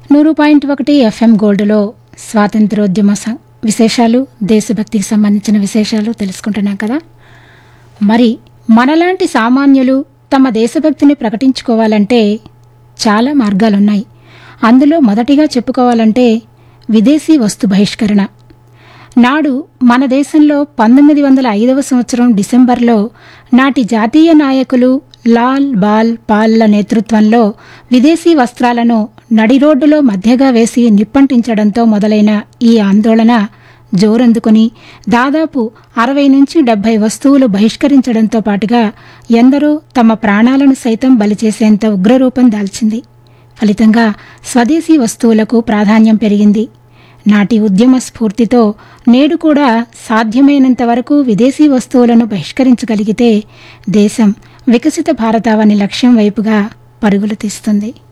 నూరు పాయింట్ ఒకటి ఎఫ్ఎం గోల్డ్లో స్వాతంత్రోద్యమ స- విశేషాలు దేశభక్తికి సంబంధించిన విశేషాలు తెలుసుకుంటున్నాం కదా మరి మనలాంటి సామాన్యులు తమ దేశభక్తిని ప్రకటించుకోవాలంటే చాలా మార్గాలున్నాయి అందులో మొదటిగా చెప్పుకోవాలంటే విదేశీ వస్తు బహిష్కరణ నాడు మన దేశంలో పంతొమ్మిది వందల ఐదవ సంవత్సరం డిసెంబర్లో నాటి జాతీయ నాయకులు లాల్ బాల్ పాల్ల నేతృత్వంలో విదేశీ వస్త్రాలను నడి రోడ్డులో మధ్యగా వేసి నిప్పంటించడంతో మొదలైన ఈ ఆందోళన జోరందుకుని దాదాపు అరవై నుంచి డెబ్బై వస్తువులు బహిష్కరించడంతో పాటుగా ఎందరో తమ ప్రాణాలను సైతం బలిచేసేంత ఉగ్రరూపం దాల్చింది ఫలితంగా స్వదేశీ వస్తువులకు ప్రాధాన్యం పెరిగింది నాటి ఉద్యమ స్ఫూర్తితో నేడు కూడా సాధ్యమైనంత వరకు విదేశీ వస్తువులను బహిష్కరించగలిగితే దేశం వికసిత భారతావని లక్ష్యం వైపుగా పరుగులు తీస్తుంది